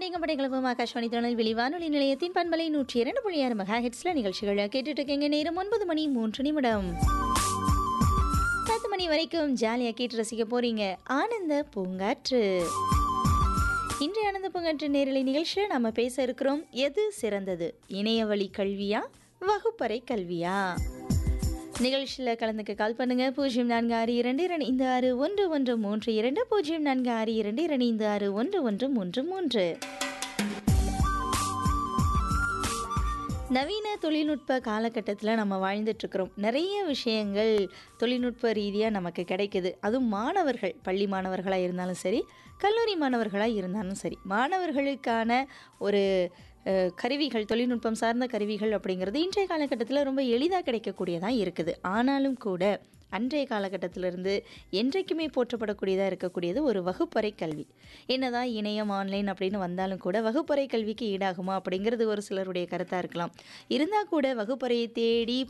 நீங்க படைகளவும் ஆகாஷ்வாணி திருநெல்வேலி வானொலி நிலையத்தின் பண்பலை நூற்றி இரண்டு புள்ளி ஆறு மெகா ஹெட்ஸ்ல நிகழ்ச்சிகளை கேட்டுட்டு இருக்கீங்க நேரம் ஒன்பது மணி மூன்று நிமிடம் பத்து மணி வரைக்கும் ஜாலியாக கேட்டு ரசிக்க போறீங்க ஆனந்த பூங்காற்று இன்றைய ஆனந்த பூங்காற்று நேரலை நிகழ்ச்சியில் நம்ம பேச இருக்கிறோம் எது சிறந்தது இணைய வழி கல்வியா வகுப்பறை கல்வியா நிகழ்ச்சியில் கலந்துக்க கால் பண்ணுங்க பூஜ்ஜியம் நான்கு ஆறு இரண்டு இரண்டு ஐந்து ஆறு ஒன்று ஒன்று மூன்று இரண்டு பூஜ்ஜியம் நான்கு ஆறு இரண்டு இரண்டு ஐந்து ஆறு ஒன்று ஒன்று மூன்று மூன்று நவீன தொழில்நுட்ப காலகட்டத்தில் நம்ம வாழ்ந்துட்டுருக்குறோம் நிறைய விஷயங்கள் தொழில்நுட்ப ரீதியாக நமக்கு கிடைக்குது அதுவும் மாணவர்கள் பள்ளி மாணவர்களாக இருந்தாலும் சரி கல்லூரி மாணவர்களாக இருந்தாலும் சரி மாணவர்களுக்கான ஒரு அஹ், கருவிகள் தொழில்நுட்பம் சார்ந்த கருவிகள் அப்படிங்கிறது இன்றைய காலகட்டத்தில் ரொம்ப எளிதாக கிடைக்கக்கூடியதாக இருக்குது ஆனாலும் கூட அன்றைய காலகட்டத்திலிருந்து என்றைக்குமே போற்றப்படக்கூடியதாக இருக்கக்கூடியது ஒரு வகுப்பறை கல்வி என்னதான் இணையம் ஆன்லைன் அப்படின்னு வந்தாலும் கூட வகுப்பறை கல்விக்கு ஈடாகுமா அப்படிங்கிறது ஒரு சிலருடைய கருத்தாக இருக்கலாம் இருந்தால் கூட வகுப்பறையை தேடி